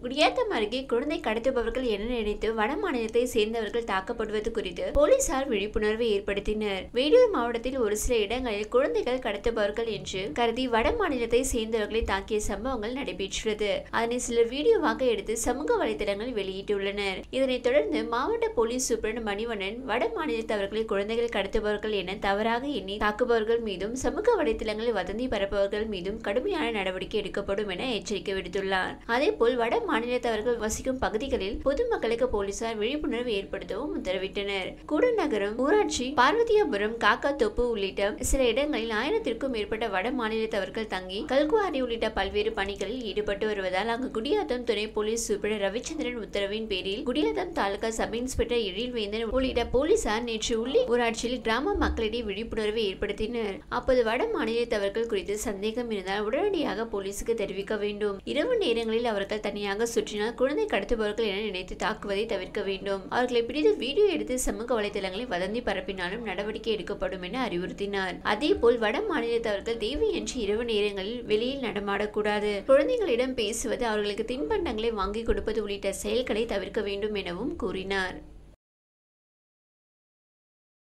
குடியாத்தம் அருகே குழந்தை கடத்துபவர்கள் என நினைத்து வட மாநிலத்தை சேர்ந்தவர்கள் தாக்கப்படுவது குறித்து போலீசார் விழிப்புணர்வை ஏற்படுத்தினர் வேலூர் மாவட்டத்தில் ஒரு சில இடங்களில் குழந்தைகள் கடத்துபவர்கள் என்று கருதி வட மாநிலத்தை சேர்ந்தவர்களை தாக்கிய சம்பவங்கள் நடைபெற்றது அதனை சிலர் வீடியோவாக எடுத்து சமூக வலைதளங்களில் வெளியிட்டுள்ளனர் இதனைத் தொடர்ந்து மாவட்ட போலீஸ் சூப்பரண்ட் மணிவண்ணன் வட மாநிலத்தவர்களை குழந்தைகள் கடத்துபவர்கள் என தவறாக எண்ணி தாக்குபவர்கள் மீதும் சமூக வலைதளங்களில் வதந்தி பரப்பவர்கள் மீதும் கடுமையான நடவடிக்கை எடுக்கப்படும் என எச்சரிக்கை விடுத்துள்ளார் அதேபோல் வட மாநிலத்தவர்கள் வசிக்கும் பகுதிகளில் பொதுமக்களுக்கு போலீசார் விழிப்புணர்வு ஏற்படுத்தவும் உத்தரவிட்டனர் கூடநகரம் ஊராட்சி பார்வதியாபுரம் காக்காத்தோப்பு உள்ளிட்ட சில இடங்களில் ஆயிரத்திற்கும் மேற்பட்ட வட மாநிலத்தவர்கள் தங்கி கல்குவாரி உள்ளிட்ட பல்வேறு பணிகளில் ஈடுபட்டு வருவதால் அங்கு குடியாத்தம் துணை போலீஸ் சூப்பர் ரவிச்சந்திரன் உத்தரவின் பேரில் குடியாத்தம் தாலுகா சப் இன்ஸ்பெக்டர் எழில்வேந்தன் உள்ளிட்ட போலீசார் நேற்று உள்ளி ஊராட்சியில் கிராம மக்களிடையே விழிப்புணர்வை ஏற்படுத்தினர் அப்போது வட மாநிலத்தவர்கள் குறித்து சந்தேகம் இருந்தால் உடனடியாக போலீசுக்கு தெரிவிக்க வேண்டும் இரவு நேரங்களில் அவர்கள் தனியாக சுற்றினால் குழந்தை கடத்துபவர்கள் என நினைத்து தாக்குவதை தவிர்க்க வேண்டும் அவர்களை பிடித்து வீடியோ எடுத்து சமூக வலைதளங்களில் வதந்தி பரப்பினாலும் நடவடிக்கை எடுக்கப்படும் என அறிவுறுத்தினார் அதேபோல் வட மாநிலத்தவர்கள் தேவையின்றி இரவு நேரங்களில் வெளியில் நடமாடக்கூடாது குழந்தைகளிடம் பேசுவது அவர்களுக்கு தின்பண்டங்களை வாங்கி கொடுப்பது உள்ளிட்ட செயல்களை தவிர்க்க வேண்டும் எனவும் கூறினார்